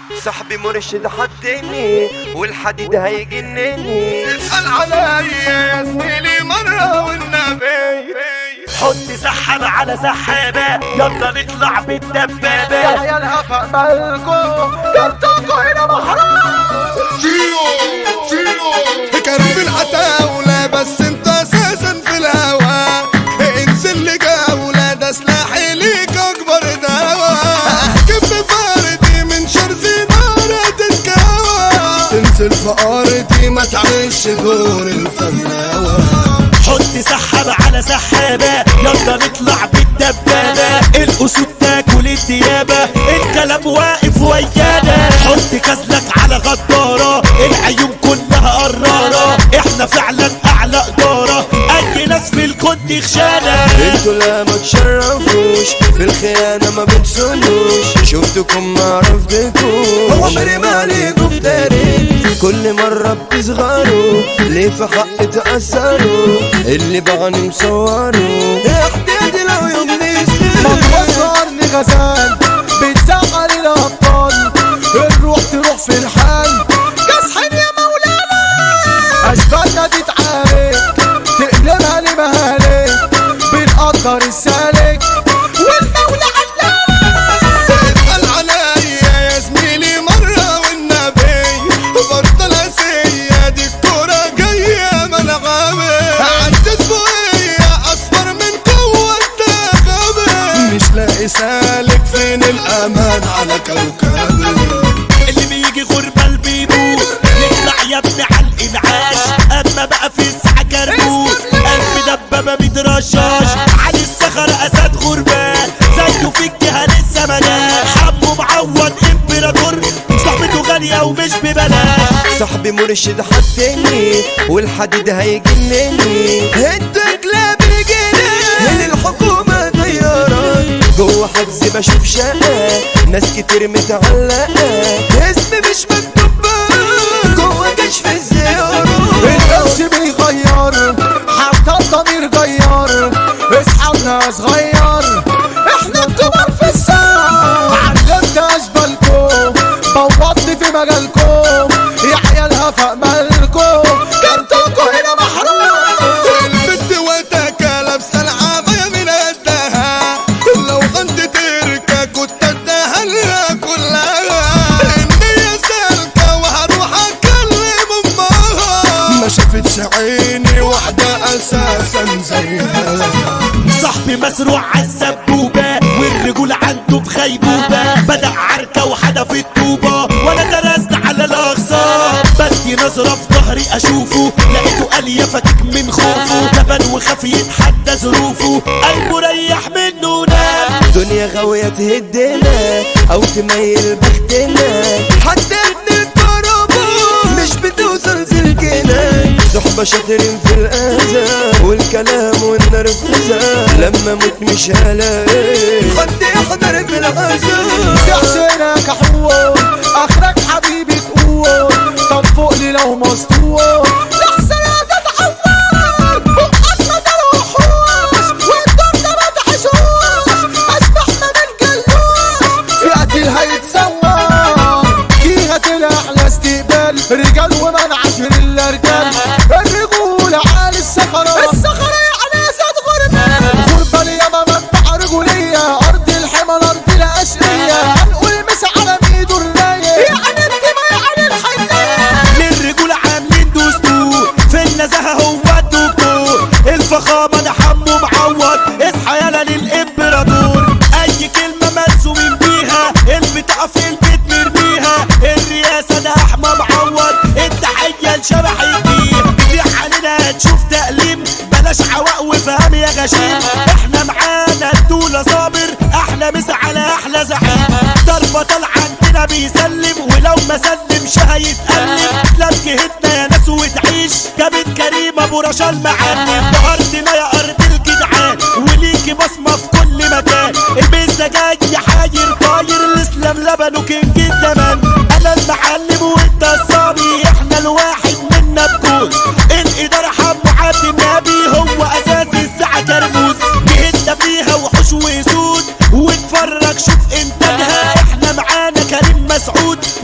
صاحبي مرشد حطني والحديد هيجنني اسأل عليا يا زميلي مرة والنبي حط سحابة على سحابة يلا نطلع بالدبابة يا الهفا مالكو جبتوكو هنا محرم شيلو شيلو كرب العتاولة بس انت اساسا في الهوا انزل لجولة ده سلاحي ليك اكبر دواء كب فاردي من شر زنارة تتكوى تنزل في ارضي ما تعيش دور الفناوة حط سحابة على سحابة يلا نطلع بالدبابة الأسود تاكل الديابة الكلام واقف ويانا حط كسلك على غدارة العيون كلها قرارة احنا فعلا أعلى إدارة أي ناس في الكون خشانة انتوا لا ما تشرفوش في الخيانة ما بتسنوش شفتكم ما عرفتكوش عمري ما عليكم تاريخ كل مرة بتصغروا ليه في حق تأثروا اللي بغني مصوروا احتياجي لو يوم نسيت وصلني غزال بتزعل الابطال الروح تروح في الحال كاسحين يا مولانا اشبالنا دي تعارك تقلبها لمهالك بنقدر السالك والمولى علام اسأل عليا يا زميلي مرة والنبي برضه الاسية دي الكورة جاية ملعبي عدت فوقيا اصفر من قوة غبي مش لاقي سالك فين الامان على كوكبي اللي بيجي غربة بيموت نطلع يا ابني على الانعاش اما بقى في الساعة كربوت قلب دبابة بيترشاش علي الصخرة اسد غربان زيه في الجهة لسه مجال حبه معوض امبراطور صاحبته غالية ومش ببلاش صاحبي مرشد حطني والحديد هيجنني هدك لا بجنن الحكومة طيارات جوه حجز بشوف شقة ناس كتير متعلقة اسمي مش مكتوب جوه كشف الزيارات القرش بيغير حتى الضمير غير اصحابنا صغير احنا الكبار في الساعة علمت اشبالكم بوظت في مجالكم يا عيال هفا مالكم كنتوكوا هنا محروم البنت وتاكا لابسه العباية من قدها لو عندي تركة كنت اداها لها كلها النية سالكة وهروح اكلم امها ما شافتش عيني واحدة اساسا زيها صاحبي مسروع عالسبوبة والرجول عنده بخيبوبة بدأ عركة وحدف الطوبة وانا درست على الاغصان بدي نظرة في ظهري اشوفه لقيته قال يا فكك من خوفه لبن وخاف يتحدى ظروفه قلبه ريح منه نام دنيا غاوية تهدنا او تميل بختنا حتى ابن الكربون مش بتوصل سلكنا صحبة شاطرين في الأذى والكلام والنرفزة لما موت مش هلاقي حد يحضر في العزاء تحسنا كحول اخرك حبيبي تقول طب فوق لي لو مسطول لحسن يا تتعود بقك ما تروحوش والدور ده ما تحشوش اشبح ما بنجلوش في قتل هيتسوى فيها طلع استقبال رجال ومن عشر الا رجال الرجولة عالي الصخرة الصخرة يعني اسد غربة غربة الياما منبع رجولية ارض الحمى الارض الاشقية هنقول مسا على ميدو الرايق يعني الدماء يعني الحنية للرجولة عاملين دستور في النزاهة هو الدكتور الفخامة ده حمو معوض اصحى يالا للامبراطور اي كلمة مرسومين بيها البطاقة في البيت مرميها الرئاسة ده احمى معوض التحية لشبح الجيل في علينا هتشوف تأليم بلاش عواق وفهم يا غشيم احنا معانا الدولة صابر احلى مسا على احلى زعيم ضربة طالعة عندنا بيسلم ولو ما سلمش هيتألم لا جهتنا يا ناس وتعيش جابت كريم ابو رشا المعلم بأرضنا يا ارض الجدعان وليكي بصمة في كل مكان البيزا جاي حاير طاير الاسلام لبنه كينج الزمان انا المعلم وانت الصبي احنا الواحد منا بكوز الادارة حمو عبد النبي هو اساس الساعة كرموز جهتنا فيها وحوش وسود واتفرج شوف انتاجها احنا معانا كريم مسعود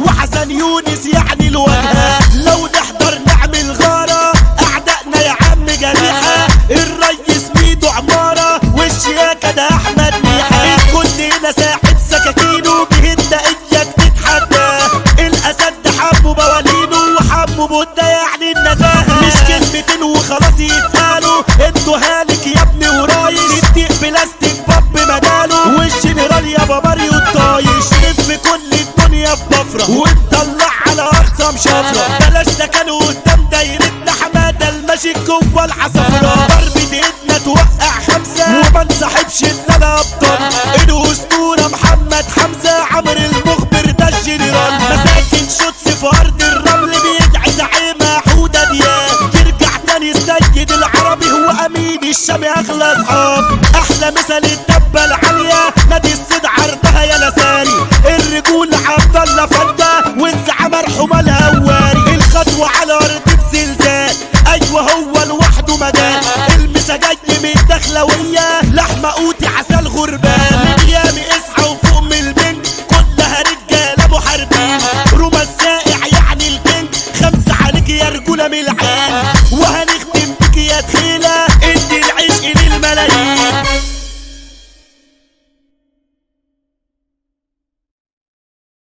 سكاكينه بهدة اياك تتحدى الاسد حبه بوالينه وحبه بودة يعني النزاهة مش كلمتين وخلاص يتقالوا انتوا هالك يا ابني ورايش صديق بلاستيك باب مجاله والجنرال يا ماريو الطايش لف كل الدنيا في بفرة وتطلع على اخصم شفرة بلاش ده كانوا قدام دايرتنا حمادة الماشي جوه العصفرة ضربة ايدنا توقع خمسة وما نسحبش ان انا ابطل الاسطورة محمد حمزة عمرو المخبر ده الجنرال مساكن شوتس في ارض الرمل بيدعي زعيمة حودة دياب يرجع تاني السيد العربي هو امين الشام اغلى اصحاب احلى مثل الدبة العالية نادي الصيد عرضها يا لساني الرجول عبد الله فدة والزعامة مرحومة الهواري الخطوة على ارض بزلزال ايوه هو لوحده مجال المسا جاي من الدخلوية لحمة قوتي عسل غربان من يامي اصحى وفوق من البنك كلها رجالة محاربين روما السائع يعني الكينج خمسة عليك يا رجولة من العين وهنختم بك يا تخيلة ادي العشق للملايين